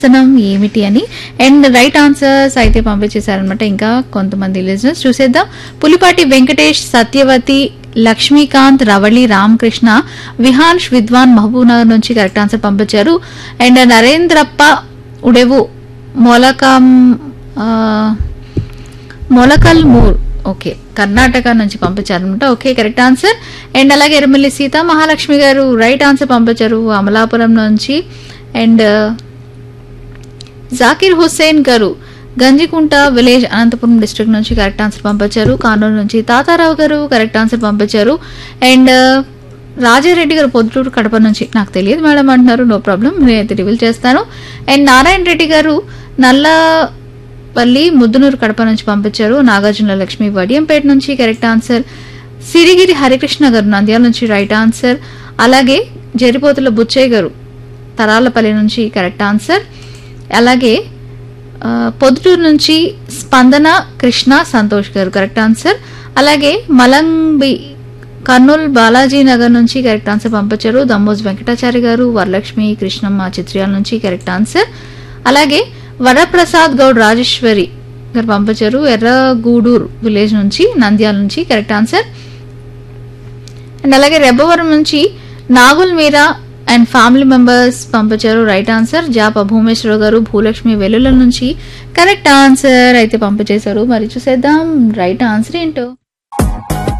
ఆసనం ఏమిటి అని అండ్ రైట్ ఆన్సర్స్ అయితే పంపించేశారనమాట ఇంకా కొంతమంది లిజనర్స్ చూసేద్దాం పులిపాటి వెంకటేష్ సత్యవతి లక్ష్మీకాంత్ రవళి రామకృష్ణ విహాన్ష్ విద్వాన్ మహబూబ్నగర్ నుంచి కరెక్ట్ ఆన్సర్ పంపించారు అండ్ నరేంద్రప్ప ఉడెవు మొలకం ఆ, మొలకల్ మూర్ ఓకే కర్ణాటక నుంచి పంపించారనమాట ఓకే కరెక్ట్ ఆన్సర్ అండ్ అలాగే ఎర్రమల్లి సీత మహాలక్ష్మి గారు రైట్ ఆన్సర్ పంపించారు అమలాపురం నుంచి అండ్ జాకిర్ హుస్సేన్ గారు గంజికుంట విలేజ్ అనంతపురం డిస్ట్రిక్ట్ నుంచి కరెక్ట్ ఆన్సర్ పంపించారు కానూరు నుంచి తాతారావు గారు కరెక్ట్ ఆన్సర్ పంపించారు అండ్ రాజారెడ్డి గారు పొద్దుటూరు కడప నుంచి నాకు తెలియదు మేడం అంటున్నారు నో ప్రాబ్లం నేనైతే రివీల్ చేస్తాను అండ్ నారాయణ రెడ్డి గారు నల్లపల్లి ముద్దునూరు కడప నుంచి పంపించారు నాగార్జున లక్ష్మి వడియంపేట నుంచి కరెక్ట్ ఆన్సర్ సిరిగిరి హరికృష్ణ గారు నంద్యాల నుంచి రైట్ ఆన్సర్ అలాగే జరిపోతుల బుచ్చయ్య గారు తరాలపల్లి నుంచి కరెక్ట్ ఆన్సర్ అలాగే ఆ, పొద్దుటూరు నుంచి స్పందన కృష్ణ సంతోష్ గారు కరెక్ట్ ఆన్సర్ అలాగే మలంబి కర్నూలు బాలాజీ నగర్ నుంచి కరెక్ట్ ఆన్సర్ పంపించారు దమ్మోజ్ వెంకటాచారి గారు వరలక్ష్మి కృష్ణమ్మ చిత్రియాల నుంచి కరెక్ట్ ఆన్సర్ అలాగే వరప్రసాద్ గౌడ్ రాజేశ్వరి గారు పంపించారు ఎర్రగూడూరు విలేజ్ నుంచి నంద్యాల నుంచి కరెక్ట్ ఆన్సర్ అండ్ అలాగే రెబ్బవరం నుంచి Nagul Meera and family members పంపించారు రైట్ ఆన్సర్ జాప భూమేశ్వర గారు భూలక్ష్మి వెల్లుల నుంచి కరెక్ట్ ఆన్సర్ అయితే పంపించేశారు మరి చూసేద్దాం రైట్ ఆన్సర్ ఏంటో